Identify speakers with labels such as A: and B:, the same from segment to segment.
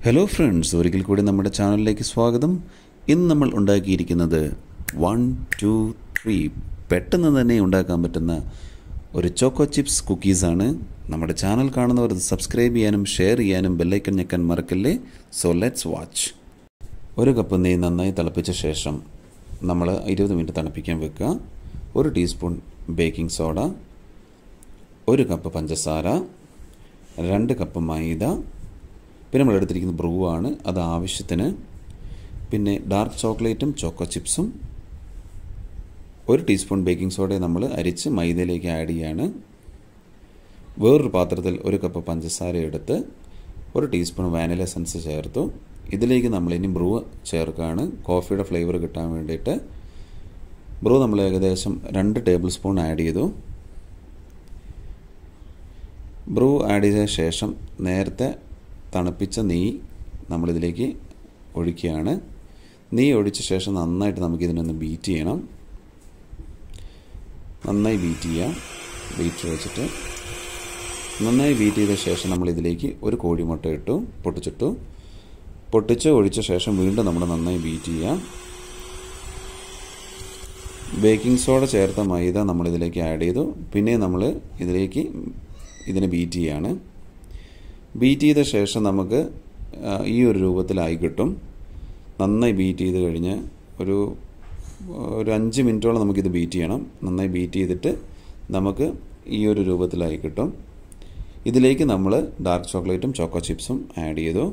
A: hello friends ഒരിക്കൽ കൂടി നമ്മുടെ ചാനലിലേക്ക് സ്വാഗതം ഇന്ന് നമ്മൾ ഉണ്ടാക്കിയിരിക്കുന്നത് വൺ ടു ത്രീ പെട്ടെന്ന് തന്നെ ഉണ്ടാക്കാൻ പറ്റുന്ന ഒരു ചോക്കോ ചിപ്സ് കുക്കീസാണ് നമ്മുടെ ചാനൽ കാണുന്നവർ ഇത് സബ്സ്ക്രൈബ് ചെയ്യാനും ഷെയർ ചെയ്യാനും ബെല്ലൈക്കൺ ഞെക്കാൻ മറക്കല്ലേ സോ ലെറ്റ്സ് വാച്ച് ഒരു കപ്പ് നെയ്യ് നന്നായി തിളപ്പിച്ച ശേഷം നമ്മൾ ഇരുപത് മിനിറ്റ് തണുപ്പിക്കാൻ വെക്കുക ഒരു ടീസ്പൂൺ ബേക്കിംഗ് സോഡ ഒരു കപ്പ് പഞ്ചസാര രണ്ട് കപ്പ് മൈദ പിന്നെ നമ്മൾ എടുത്തിരിക്കുന്നത് ബ്രൂ ആണ് അത് ആവശ്യത്തിന് പിന്നെ ഡാർക്ക് ചോക്ലേറ്റും ചോക്കോ ചിപ്സും ഒരു ടീസ്പൂൺ ബേക്കിംഗ് സോഡയെ നമ്മൾ അരിച്ച് മൈദയിലേക്ക് ആഡ് ചെയ്യാണ് വേറൊരു പാത്രത്തിൽ ഒരു കപ്പ് പഞ്ചസാര എടുത്ത് ഒരു ടീസ്പൂൺ വാനില എസൻസ് ചേർത്തു ഇതിലേക്ക് നമ്മൾ ഇനി ബ്രൂ ചേർക്കുകയാണ് കോഫിയുടെ ഫ്ലേവർ കിട്ടാൻ വേണ്ടിയിട്ട് ബ്രൂ നമ്മൾ ഏകദേശം രണ്ട് ടേബിൾ സ്പൂൺ ആഡ് ചെയ്തു ബ്രൂ ആഡ് ചെയ്ത ശേഷം നേരത്തെ തണുപ്പിച്ച നെയ്യ് നമ്മളിതിലേക്ക് ഒഴിക്കുകയാണ് നെയ്യ് ഒഴിച്ച ശേഷം നന്നായിട്ട് നമുക്കിതിനൊന്ന് ബീറ്റ് ചെയ്യണം നന്നായി ബീറ്റ് ചെയ്യാം ബീറ്റ് വെച്ചിട്ട് നന്നായി ബീറ്റ് ചെയ്ത ശേഷം നമ്മളിതിലേക്ക് ഒരു കോഴിമുട്ട ഇട്ടു പൊട്ടിച്ചിട്ടു പൊട്ടിച്ച് ഒഴിച്ച ശേഷം വീണ്ടും നമ്മൾ നന്നായി ബീറ്റ് ചെയ്യാം ബേക്കിംഗ് സോഡ ചേർത്ത മൈദ നമ്മളിതിലേക്ക് ആഡ് ചെയ്തു പിന്നെ നമ്മൾ ഇതിലേക്ക് ഇതിനെ ബീറ്റ് ചെയ്യാണ് ബീറ്റ് ചെയ്ത ശേഷം നമുക്ക് ഈ ഒരു രൂപത്തിലായി കിട്ടും നന്നായി ബീറ്റ് ചെയ്ത് കഴിഞ്ഞ് ഒരു ഒരു അഞ്ച് മിനിറ്റോളം നമുക്കിത് ബീറ്റ് ചെയ്യണം നന്നായി ബീറ്റ് ചെയ്തിട്ട് നമുക്ക് ഈ ഒരു രൂപത്തിലായി കിട്ടും ഇതിലേക്ക് നമ്മൾ ഡാർക്ക് ചോക്ലേറ്റും ചോക്കോ ചിപ്സും ആഡ് ചെയ്തു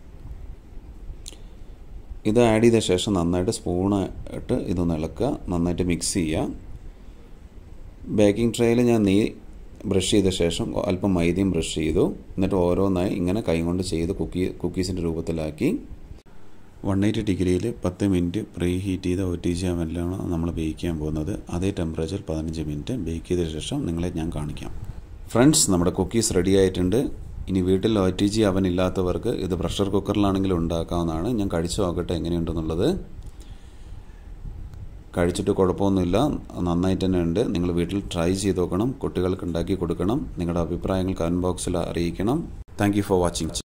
A: ഇത് ആഡ് ചെയ്ത ശേഷം നന്നായിട്ട് സ്പൂണ് ഇട്ട് ഇതൊന്ന് ഇളക്കുക നന്നായിട്ട് മിക്സ് ചെയ്യുക ബേക്കിംഗ് ട്രേയിൽ ഞാൻ നെയ്യ് ബ്രഷ് ചെയ്ത ശേഷം അല്പം മൈദയും ബ്രഷ് ചെയ്തു എന്നിട്ട് ഓരോന്നായി ഇങ്ങനെ കൈകൊണ്ട് ചെയ്ത് കുക്കി കുക്കീസിൻ്റെ രൂപത്തിലാക്കി വൺ എയ്റ്റി ഡിഗ്രിയിൽ പത്ത് മിനിറ്റ് പ്രീ ഹീറ്റ് ചെയ്ത ഒ ടി ജി അവനിലാണ് നമ്മൾ ബേക്ക് ചെയ്യാൻ പോകുന്നത് അതേ ടെമ്പറേച്ചർ പതിനഞ്ച് മിനിറ്റ് ബേക്ക് ചെയ്ത ശേഷം നിങ്ങളെ ഞാൻ കാണിക്കാം ഫ്രണ്ട്സ് നമ്മുടെ കുക്കീസ് റെഡി ആയിട്ടുണ്ട് ഇനി വീട്ടിൽ ഒ ടി ജി അവൻ ഇല്ലാത്തവർക്ക് ഇത് പ്രഷർ കുക്കറിലാണെങ്കിലും ഉണ്ടാക്കാവുന്നതാണ് ഞാൻ കഴിച്ചു നോക്കട്ടെ എങ്ങനെയുണ്ടെന്നുള്ളത് കഴിച്ചിട്ട് കുഴപ്പമൊന്നുമില്ല നന്നായിട്ട് തന്നെ ഉണ്ട് നിങ്ങൾ വീട്ടിൽ ട്രൈ ചെയ്ത് നോക്കണം കുട്ടികൾക്ക് ഉണ്ടാക്കി കൊടുക്കണം നിങ്ങളുടെ അഭിപ്രായങ്ങൾ കമൻറ്റ് ബോക്സിൽ അറിയിക്കണം താങ്ക് ഫോർ വാച്ചിങ്